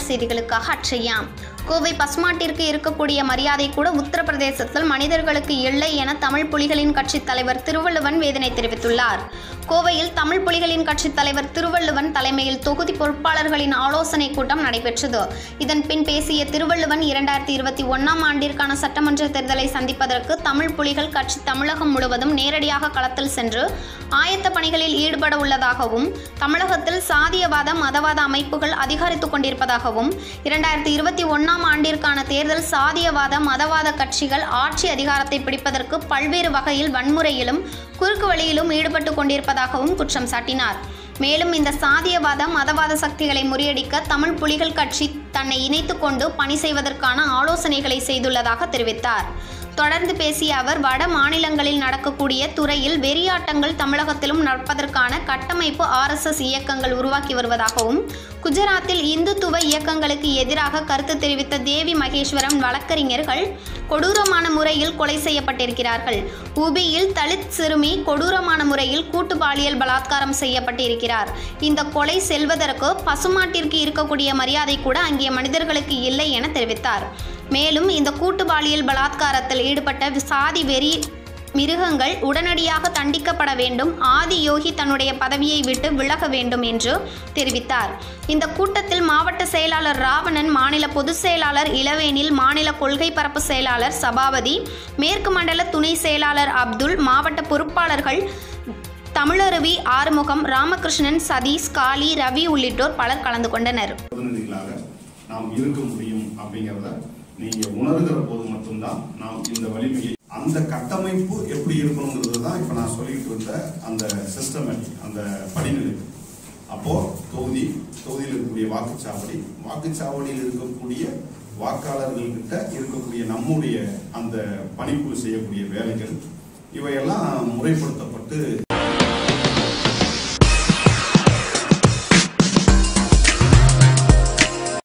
செய்திகளுக்காக அச்சையா கோவை பஸ்மாட்டிற்கு இருக்கக்கூடிய மரியாதை கூட உத்தரப்பிரதேசத்தில் மனிதர்களுக்கு இல்லை என தமிழ் புலிகளின் கட்சித் தலைவர் திருவள்ளுவன் வேதனை தெரிவித்துள்ளார் கோவையில் தமிழ் புலிகளின் கட்சித் தலைவர் திருவள்ளுவன் தலைமையில் தொகுதி பொறுப்பாளர்களின் ஆலோசனை கூட்டம் நடைபெற்றது இதன் பின் பேசிய திருவள்ளுவன் இரண்டாயிரத்தி இருபத்தி ஒன்னாம் ஆண்டிற்கான சட்டமன்ற தேர்தலை சந்திப்பதற்கு தமிழ் புலிகள் கட்சி தமிழகம் முழுவதும் நேரடியாக களத்தில் சென்று ஆயத்த பணிகளில் ஈடுபட உள்ளதாகவும் தமிழகத்தில் சாதியவாத மதவாத அமைப்புகள் அதிகரித்துக் கொண்டிருப்பதாகவும் இரண்டாயிரத்தி இருபத்தி ஒன்னாம் ஆண்டிற்கான தேர்தல் சாதியவாத மதவாத கட்சிகள் ஆட்சி அதிகாரத்தை பிடிப்பதற்கு பல்வேறு வகையில் வன்முறையிலும் குறுக்கு வழியிலும் ஈடுபட்டு கொண்டிருப்பதாகவும் குற்றம் சாட்டினார் மேலும் இந்த சாதியவாத மதவாத சக்திகளை முறியடிக்க தமிழ் புலிகள் கட்சி தன்னை இணைத்துக் கொண்டு பணி செய்வதற்கான ஆலோசனைகளை செய்துள்ளதாக தெரிவித்தார் தொடர்ந்து பேசிய அவர் வட மாநிலங்களில் நடக்கக்கூடிய துறையில் வெறியாட்டங்கள் தமிழகத்திலும் நடப்பதற்கான கட்டமைப்பு ஆர்எஸ்எஸ் இயக்கங்கள் உருவாக்கி வருவதாகவும் குஜராத்தில் இந்துத்துவ இயக்கங்களுக்கு எதிராக கருத்து தெரிவித்த தேவி மகேஸ்வரம் வழக்கறிஞர்கள் கொடூரமான முறையில் கொலை செய்யப்பட்டிருக்கிறார்கள் உபியில் தலித் சிறுமி கொடூரமான முறையில் கூட்டு பாலியல் பலாத்காரம் செய்யப்பட்டிருக்கிறார் இந்த கொலை செல்வதற்கு பசுமாட்டிற்கு இருக்கக்கூடிய மரியாதை கூட அங்கே மனிதர்களுக்கு இல்லை என தெரிவித்தார் மேலும் இந்த கூட்டு பாலியல் பலாத்காரத்தில் ஈடுபட்ட சாதி வெறி மிருகங்கள் உடனடியாக தண்டிக்கப்பட வேண்டும் ஆதி யோகி தன்னுடைய பதவியை விட்டு விலக வேண்டும் என்று தெரிவித்தார் இந்த கூட்டத்தில் மாவட்ட செயலாளர் ராவணன் மாநில பொதுச் செயலாளர் இளவேனில் மாநில கொள்கை பரப்பு செயலாளர் சபாபதி மேற்கு மண்டல துணை செயலாளர் அப்துல் மாவட்ட பொறுப்பாளர்கள் தமிழருவி ஆறுமுகம் ராமகிருஷ்ணன் சதீஷ் காளி ரவி உள்ளிட்டோர் பலர் கலந்து கொண்டனர் பிரதிநிதிகளாக நாம் இருக்க முடியும் அப்படிங்கிறத நீங்க உணர்கிற போது மட்டும்தான் நாம் இந்த வலிமையை அந்த கட்டமைப்பு எப்படி இருக்கணுங்கிறது தான் இப்ப நான் சொல்லிட்டு இருந்த அந்த சிஸ்டமேட்டிக் அந்த படிநிலை அப்போ தொகுதி தொகுதியில் இருக்கக்கூடிய வாக்குச்சாவடி வாக்குச்சாவடியில் இருக்கக்கூடிய வாக்காளர்கள்கிட்ட இருக்கக்கூடிய நம்முடைய அந்த பணிக்குழு செய்யக்கூடிய வேலைகள் இவையெல்லாம் முறைப்படுத்தப்பட்டு